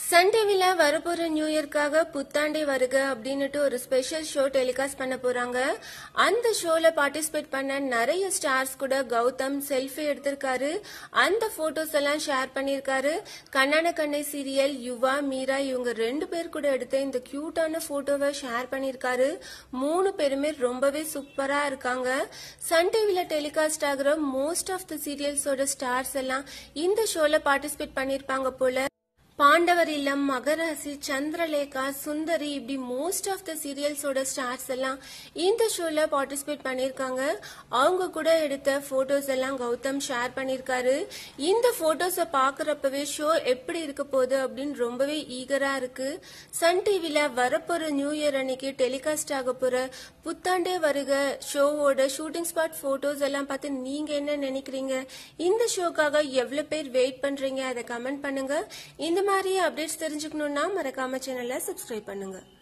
Sun டிவில வரப்போற new இயர்க்காக புத்தாண்டை வருக அப்படின்னுட்டு ஒரு ஸ்பெஷல் ஷோ டெலிகாஸ்ட் பண்ண போறாங்க அந்த ஷோல பார்ட்டிசிபேட் பண்ண நிறைய ஸ்டார்ஸ் கூட கௌதம் செல்ஃபி எடுத்திருக்காரு அந்த போட்டோஸ் எல்லாம் ஷேர் பண்ணியிருக்காரு கண்ணான கண்ணை சீரியல் யுவா மீரா இவங்க ரெண்டு பேர் கூட எடுத்த இந்த கியூட்டான போட்டோவை ஷேர் பண்ணியிருக்காரு மூணு பேருமே ரொம்பவே சூப்பரா இருக்காங்க சன் டிவில டெலிகாஸ்ட் ஆகுற மோஸ்ட் ஆஃப் த சீரியல்ஸோட ஸ்டார்ஸ் எல்லாம் இந்த ஷோல பார்ட்டிசிபேட் பண்ணியிருப்பாங்க போல பாண்டவர் இல்லம் மகராசி சந்திரலேகா சுந்தரி இப்படி மோஸ்ட் ஆஃப் த சீரியல்ஸோட ஸ்டார்ஸ் எல்லாம் இந்த ஷோல பார்ட்டிசிபேட் பண்ணியிருக்காங்க அவங்க கூட எடுத்த போட்டோஸ் எல்லாம் கௌதம் ஷேர் பண்ணியிருக்காரு இந்த போட்டோஸை பார்க்கறப்பவே ஷோ எப்படி இருக்க போகுது அப்படின்னு ரொம்பவே ஈகரா இருக்கு சன் டிவில வரப்போற நியூ இயர் அன்னைக்கு டெலிகாஸ்ட் ஆக போற புத்தாண்டே வருக ஷோவோட ஷூட்டிங் ஸ்பாட் போட்டோஸ் எல்லாம் பார்த்து நீங்க என்ன நினைக்கிறீங்க இந்த ஷோக்காக எவ்வளவு பேர் வெயிட் பண்றீங்க அதை கமெண்ட் பண்ணுங்க இந்த மாதிரி அப்டேட்ஸ் தெரிஞ்சுக்கணும்னா மறக்காம சேனலை சப்ஸ்கிரைப் பண்ணுங்க